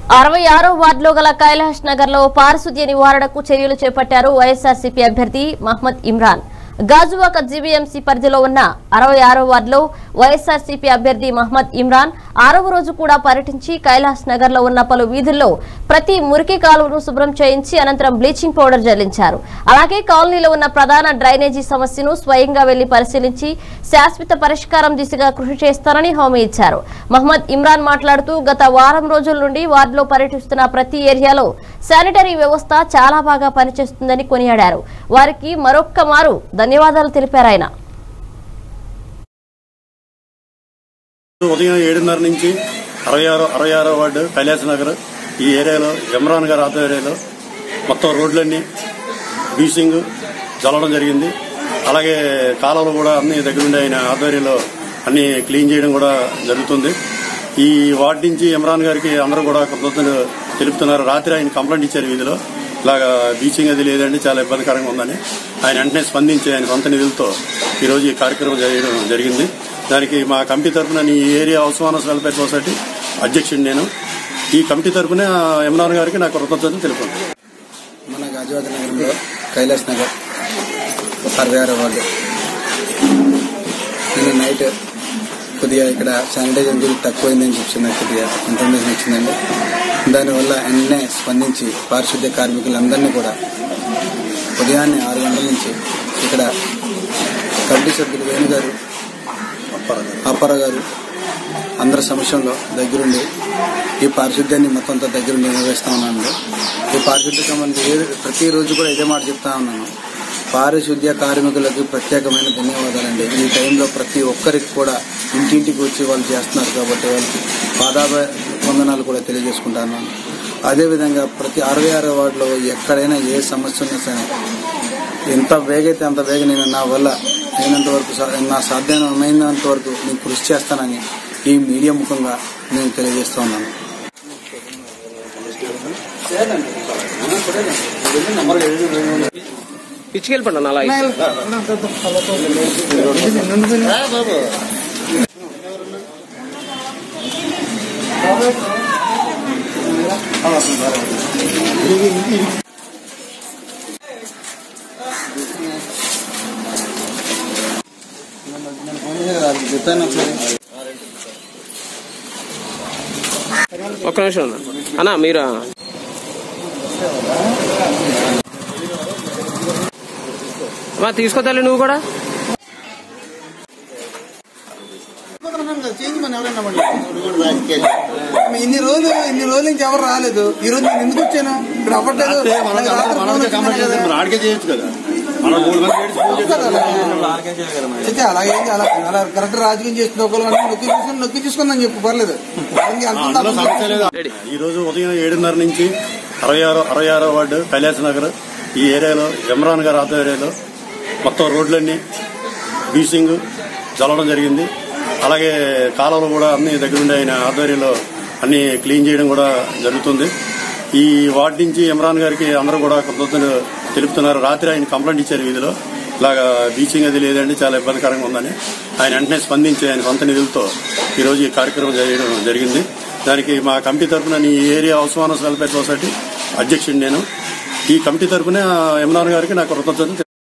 అరవై ఆరో వార్డులో గల కైలాష్ నగర్ లో పారిశుద్ధ్య నివారణకు చర్యలు చేపట్టారు వైఎస్ఆర్సీపీ అభ్యర్థి మహ్మద్ ఇమ్రాన్ గాజువాక జీవీఎంసీ పరిధిలో ఉన్న అరవై ఆరో వార్డులో వైఎస్ఆర్సీపీ అభ్యర్థి మహ్మద్ ఇమ్రాన్ ఆరవ రోజు కూడా పర్యటించి కైలాష్ నగర్ లో ఉన్న పలు వీధుల్లో ప్రతి మురికి కాలువను శుభ్రం చేయించి అనంతరం బ్లీచింగ్ పౌడర్ జల్లించారు అలాగే కాలనీలో ఉన్న ప్రధాన డ్రైనేజీ సమస్యను స్వయంగా వెళ్లి పరిశీలించి శాశ్వత పరిష్కారం దిశగా కృషి చేస్తానని హామీ ఇచ్చారు మహ్మద్ ఇమ్రాన్ మాట్లాడుతూ గత వారం రోజుల నుండి వార్డులో పర్యటిస్తున్న ప్రతి ఏరియాలో శానిటరీ వ్యవస్థ చాలా బాగా పనిచేస్తుందని కొనియాడారు వారికి మరొక్క మారు ధన్యవాదాలు తెలిపారు ఆయన ఉదయం ఏడున్నర నుంచి అరవై ఆరో అరవై ఆరో వార్డు కైలాస నగర్ ఈ ఏరియాలో ఇమ్రాన్ గారి ఆధ్వర్యంలో మొత్తం రోడ్లన్నీ బీసింగ్ చల్లడం జరిగింది అలాగే కాలువలు కూడా అన్ని దగ్గరుండి ఆయన ఆధ్వర్యంలో అన్ని క్లీన్ చేయడం కూడా జరుగుతుంది ఈ వార్డు నుంచి ఇమ్రాన్ గారికి అందరూ కూడా కృతజ్ఞతలు తెలుపుతున్నారు రాత్రి ఆయన కంప్లైంట్ ఇచ్చారు వీధిలో ఇలాగా బీచింగ్ అది లేదండి చాలా ఇబ్బందికరంగా ఉందని ఆయన వెంటనే స్పందించి ఆయన సొంత నిధులతో ఈరోజు ఈ కార్యక్రమం చేయడం జరిగింది దానికి మా కమిటీ తరఫున ఈ ఏరియా ఉస్మానస్ వెల్ఫేర్ సొసైటీ అధ్యక్షుడు నేను ఈ కమిటీ తరఫున ఇమ్రాన్ గారికి నా కృతజ్ఞతలు తెలుపుతున్నాను మన గాజువాక నగరంలో కైలాస్ నగర్ అరవై ఆరో వార్డు నిన్న నైట్ కొద్దిగా ఇక్కడ శానిటైజర్ గురించి తక్కువైందని చెప్పి నాకు కొద్దిగా ఇన్ఫర్మేషన్ వచ్చిందండి దానివల్ల వెంటనే స్పందించి పారిశుద్ధ్య కార్మికులందరినీ కూడా ఉదయాన్నే ఆరు గంటల నుంచి ఇక్కడ కమిటీ సభ్యులు వేణు గారు అప్పారావు గారు అందరి సమక్షంలో దగ్గరుండి ఈ పారిశుద్ధ్యాన్ని మొత్తం అంతా దగ్గరుండి నిర్వహిస్తా ఉన్నాను ఈ పారిశుద్ధ్య సంబంధించి ఏ- ప్రతిరోజు కూడా ఇదే మాట చెప్తా ఉన్నాను పారిశుద్ధ్య కార్మికులకు ప్రత్యేకమైన ధన్యవాదాలండి ఈ టైంలో ప్రతి ఒక్కరికి కూడా ఇంటింటికి వచ్చి వాళ్ళు చేస్తున్నారు కాబట్టి వాళ్ళకి పాదాభ వందనాలు కూడా తెలియజేసుకుంటాను అదేవిధంగా ప్రతి అరవై ఆరో వార్డులో ఎక్కడైనా ఏ సమస్య ఉన్నా సరే ఎంత వేగైతే అంత వేగ నేను నా వల్ల అయినంత వరకు సా- నా సాధ్యమైనంత వరకు నేను కృషి చేస్తానని ఈ మీడియా ముఖంగా నేను తెలియజేస్తా ఉన్నాను పిచ్చికెళ్ళిపోండి అన్న అలా ఒక్క నిమిషం అన్న అన్న మీరు అమ్మా తీసుకోతాలి నువ్వు కూడా ఇన్ని రోజులు ఇన్ని రోజుల నుంచి ఎవరు రాలేదు ఈ రోజు నేను ఎందుకు వచ్చాను ఇక్కడ అవ్వట్లేదు నాకు రాత్రి ఫోన్ వచ్చింది కదా. ఆడికే చేయొచ్చు కదా మనం మూడు మంది అయితే అలాగే అలా అలా కరెక్ట్ రాజకీయం చేసిన ఒకళ్ళు అంటే నొక్కి చూసుకుని నొక్కి చూసుకుందని చెప్పు పర్లేదు దానికి అంత అందులో సమస్య లేదు రెడీ. ఈ రోజు ఉదయం ఏడున్నర నుంచి అరవై ఆరో అరవై ఆరో వార్డు కైలాస నగర్ ఈ ఏరియాలో ఇమ్రాన్ గారి ఆధ్వర్యంలో మొత్తం రోడ్లన్నీ బీసింగ్ చల్లడం జరిగింది అలాగే కాలువలు కూడా అన్ని దగ్గరుండి ఆయన ఆధ్వర్యంలో అన్ని క్లీన్ చేయడం కూడా జరుగుతుంది ఈ వార్డు నుంచి ఇమ్రాన్ గారికి అందరూ కూడా కృతజ్ఞతలు తెలుపుతున్నారు రాత్రి ఆయన కంప్లైంట్ ఇచ్చారు వీధిలో ఇలాగా బీచింగ్ అది లేదండి చాలా ఇబ్బందికరంగా ఉందని ఆయన వెంటనే స్పందించి ఆయన సొంత నిధులతో ఈరోజు ఈ కార్యక్రమం చేయడం జరిగింది దానికి మా కమిటీ తరఫున ఈ ఏరియా ఉస్మానస్ వెల్ఫేర్ సొసైటీ అధ్యక్షుడు నేను ఈ కమిటీ తరఫున ఇమ్రాన్ గారికి నా కృతజ్ఞతలు